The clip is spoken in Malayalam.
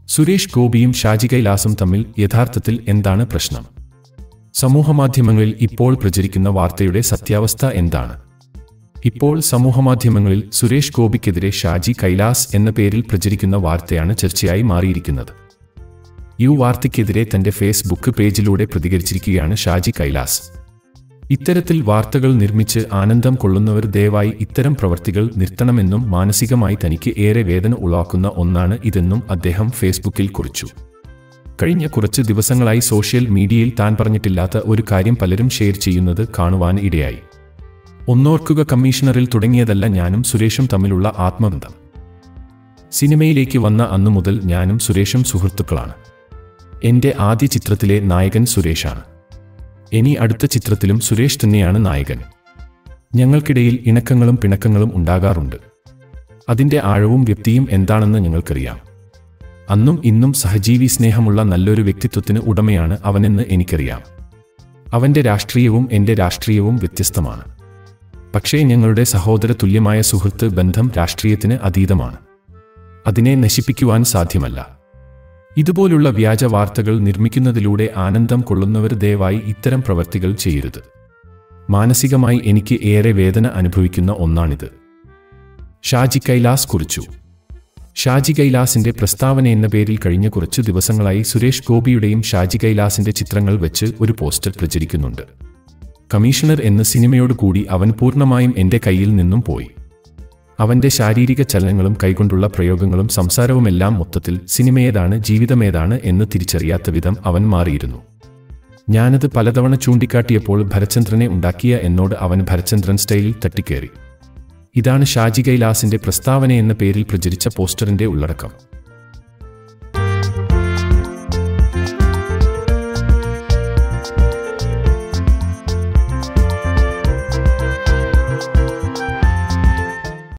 സുരേഷ് ഗോപിയും ഷാജി കൈലാസും തമ്മിൽ യഥാർത്ഥത്തിൽ എന്താണ് പ്രശ്നം സമൂഹമാധ്യമങ്ങളിൽ ഇപ്പോൾ പ്രചരിക്കുന്ന വാർത്തയുടെ സത്യാവസ്ഥ എന്താണ് ഇപ്പോൾ സമൂഹമാധ്യമങ്ങളിൽ സുരേഷ് ഗോപിക്കെതിരെ ഷാജി കൈലാസ് എന്ന പേരിൽ പ്രചരിക്കുന്ന വാർത്തയാണ് ചർച്ചയായി മാറിയിരിക്കുന്നത് ഈ വാർത്തയ്ക്കെതിരെ തന്റെ ഫേസ്ബുക്ക് പേജിലൂടെ പ്രതികരിച്ചിരിക്കുകയാണ് ഷാജി കൈലാസ് ഇത്തരത്തിൽ വാർത്തകൾ നിർമ്മിച്ച് ആനന്ദം കൊള്ളുന്നവർ ദയവായി ഇത്തരം പ്രവർത്തികൾ നിർത്തണമെന്നും മാനസികമായി തനിക്ക് ഏറെ വേദന ഉളവാക്കുന്ന ഒന്നാണ് ഇതെന്നും അദ്ദേഹം ഫേസ്ബുക്കിൽ കുറിച്ചു കഴിഞ്ഞ കുറച്ച് ദിവസങ്ങളായി സോഷ്യൽ മീഡിയയിൽ താൻ പറഞ്ഞിട്ടില്ലാത്ത ഒരു കാര്യം പലരും ഷെയർ ചെയ്യുന്നത് കാണുവാൻ ഇടയായി ഒന്നോർക്കുക കമ്മീഷണറിൽ തുടങ്ങിയതല്ല ഞാനും സുരേഷും തമ്മിലുള്ള ആത്മബന്ധം സിനിമയിലേക്ക് വന്ന അന്നു മുതൽ ഞാനും സുരേഷും സുഹൃത്തുക്കളാണ് എന്റെ ആദ്യ ചിത്രത്തിലെ നായകൻ സുരേഷാണ് ഇനി അടുത്ത ചിത്രത്തിലും സുരേഷ് തന്നെയാണ് നായകൻ ഞങ്ങൾക്കിടയിൽ ഇണക്കങ്ങളും പിണക്കങ്ങളും ഉണ്ടാകാറുണ്ട് അതിന്റെ ആഴവും വ്യക്തിയും എന്താണെന്ന് ഞങ്ങൾക്കറിയാം അന്നും ഇന്നും സഹജീവി സ്നേഹമുള്ള നല്ലൊരു വ്യക്തിത്വത്തിന് ഉടമയാണ് അവനെന്ന് എനിക്കറിയാം അവന്റെ രാഷ്ട്രീയവും എന്റെ രാഷ്ട്രീയവും വ്യത്യസ്തമാണ് പക്ഷേ ഞങ്ങളുടെ സഹോദര തുല്യമായ സുഹൃത്ത് ബന്ധം രാഷ്ട്രീയത്തിന് അതീതമാണ് അതിനെ നശിപ്പിക്കുവാൻ സാധ്യമല്ല ഇതുപോലുള്ള വ്യാജ വാർത്തകൾ നിർമ്മിക്കുന്നതിലൂടെ ആനന്ദം കൊള്ളുന്നവർ ദയവായി ഇത്തരം പ്രവർത്തികൾ ചെയ്യരുത് മാനസികമായി എനിക്ക് ഏറെ വേദന അനുഭവിക്കുന്ന ഒന്നാണിത് ഷാജി കൈലാസ് കുറിച്ചു ഷാജി കൈലാസിന്റെ പ്രസ്താവന എന്ന പേരിൽ കഴിഞ്ഞ കുറച്ചു ദിവസങ്ങളായി സുരേഷ് ഗോപിയുടെയും ഷാജി കൈലാസിന്റെ ചിത്രങ്ങൾ വെച്ച് ഒരു പോസ്റ്റർ പ്രചരിക്കുന്നുണ്ട് കമ്മീഷണർ എന്ന സിനിമയോട് കൂടി അവൻ പൂർണ്ണമായും എന്റെ കയ്യിൽ നിന്നും പോയി അവന്റെ ശാരീരിക ചലനങ്ങളും കൈകൊണ്ടുള്ള പ്രയോഗങ്ങളും സംസാരവുമെല്ലാം മൊത്തത്തിൽ സിനിമയേതാണ് ജീവിതമേതാണ് എന്ന് തിരിച്ചറിയാത്ത വിധം അവൻ മാറിയിരുന്നു ഞാനത് പലതവണ ചൂണ്ടിക്കാട്ടിയപ്പോൾ ഭരചന്ദ്രനെ ഉണ്ടാക്കിയ എന്നോട് അവൻ ഭരചന്ദ്രൻ സ്റ്റൈലിൽ തട്ടിക്കേറി ഇതാണ് ഷാജി കൈലാസിന്റെ പ്രസ്താവന എന്ന പേരിൽ പ്രചരിച്ച പോസ്റ്ററിന്റെ ഉള്ളടക്കം